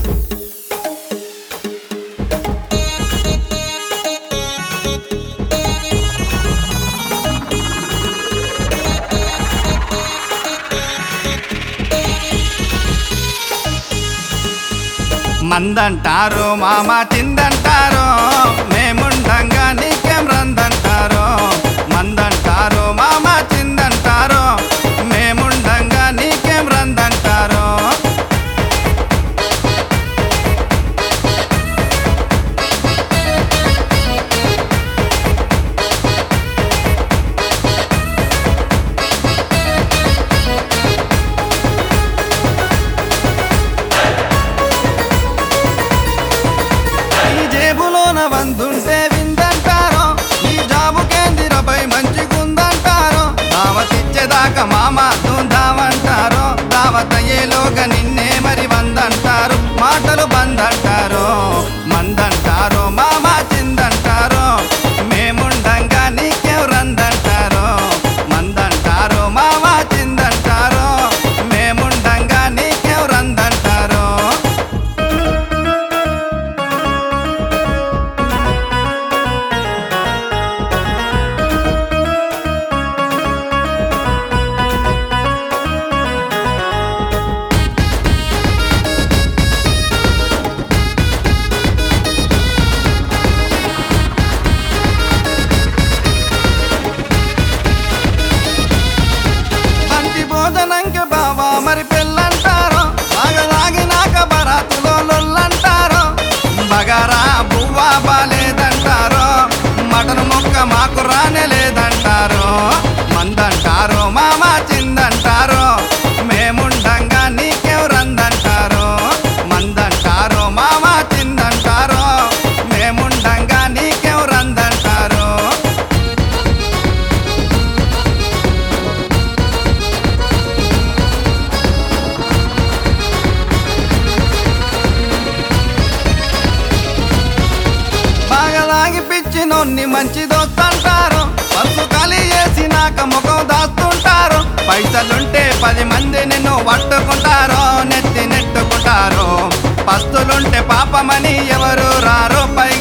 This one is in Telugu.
మందంటారు మామ తిందంటారు మేముండంగా నీకేం రందంటారు మందంటారు మామ తిందంటారు మేముండంగా నీకేం రందంటారు ఈ జేబులోన వందుంటే విందంటారు ఈ జాబు కేంద్రపై మంచిగుందంటారు దావతిచ్చేదాకా మామ దావంటారు దావత ఏలోగా నిన్నే మరి వందంటారు మాటలు బందంటారు మందంటారు మామ చిందంటారు మేముండంగా నీకేం రందంటారు మందంటారు మామ చిందంటారు మేముండంగా నీకేం రందంటారు బంతి భోజనంకి బావా మరి పెళ్ళంటారు బాగా లాగినాక బరాతులో లొల్లంటారు బగారా బువ్వా బాలేదంటారు మటన్ ముక్క మాకు రానే లేదంటారు మందంటారు మామ చిందంటారు మేముండంగా నీకేం రందంటారు మందంటారు మామ చిందంటారు మేముండంగా నీకేం రందంటారు బాగా లాగి పిచ్చి నొన్ని మంచి దోస్తంటారు పర్సు ఖాళీ చేసినాక ముఖం దాస్తుంటారు పైసలుంటే పది మంది నిన్ను పట్టుకుంటారు నెత్తి నెట్టుకుంటారు పస్తులుంటే పాపమని ఎవరు రారు పై